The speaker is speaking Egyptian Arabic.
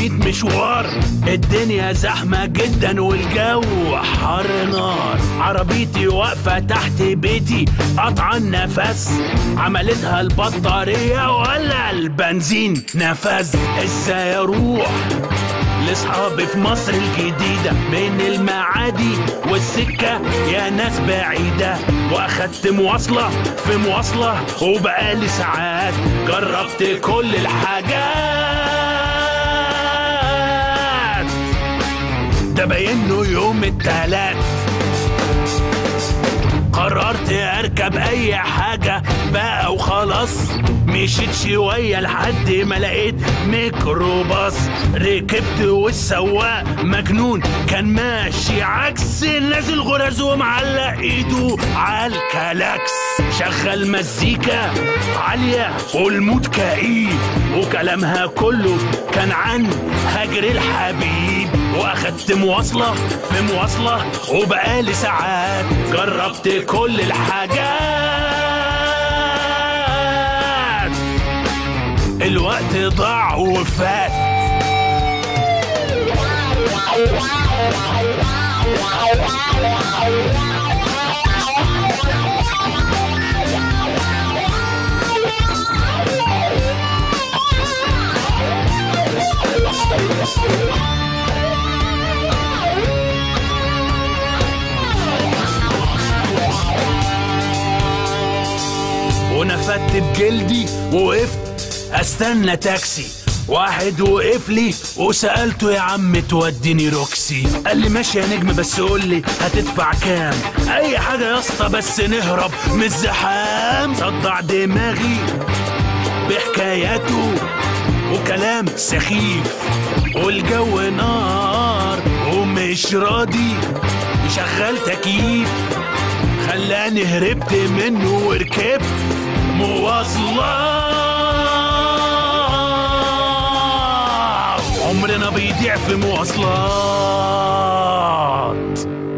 مية مشوار الدنيا زحمة جدا والجو حر نار عربيتي واقفة تحت بيتي قطع النفس عملتها البطارية ولا البنزين نفذ ازاي اروح لاصحابي في مصر الجديدة بين المعادي والسكة يا ناس بعيدة واخدت مواصلة في مواصلة وبقالي ساعات جربت كل الحاجات ده باينه يوم التلات قررت اركب اي حاجة بقى وخلاص مشيت شوية لحد ما لقيت ميكروباص ركبت والسواق مجنون كان ماشي عكس نازل غرز ومعلق ايده على الكلاكس شغل مزيكا عالية والموت كئيب وكلامها كله كان عن هجر الحبيب واخدت مواصلة في مواصلة وبقالي ساعات جربت كل الحاجات الوقت ضاع وفات ونفدت بجلدي ووقفت استنى تاكسي واحد وقف لي وسألته يا عم توديني روكسي قال لي ماشي يا نجم بس قول لي هتدفع كام اي حاجة يا اسطى بس نهرب من الزحام صدع دماغي بحكاياته وكلام سخيف والجو نار ومش راضي يشغل تكييف خلاني هربت منه وركبت مواصلات عمرنا بيضيع في مواصلات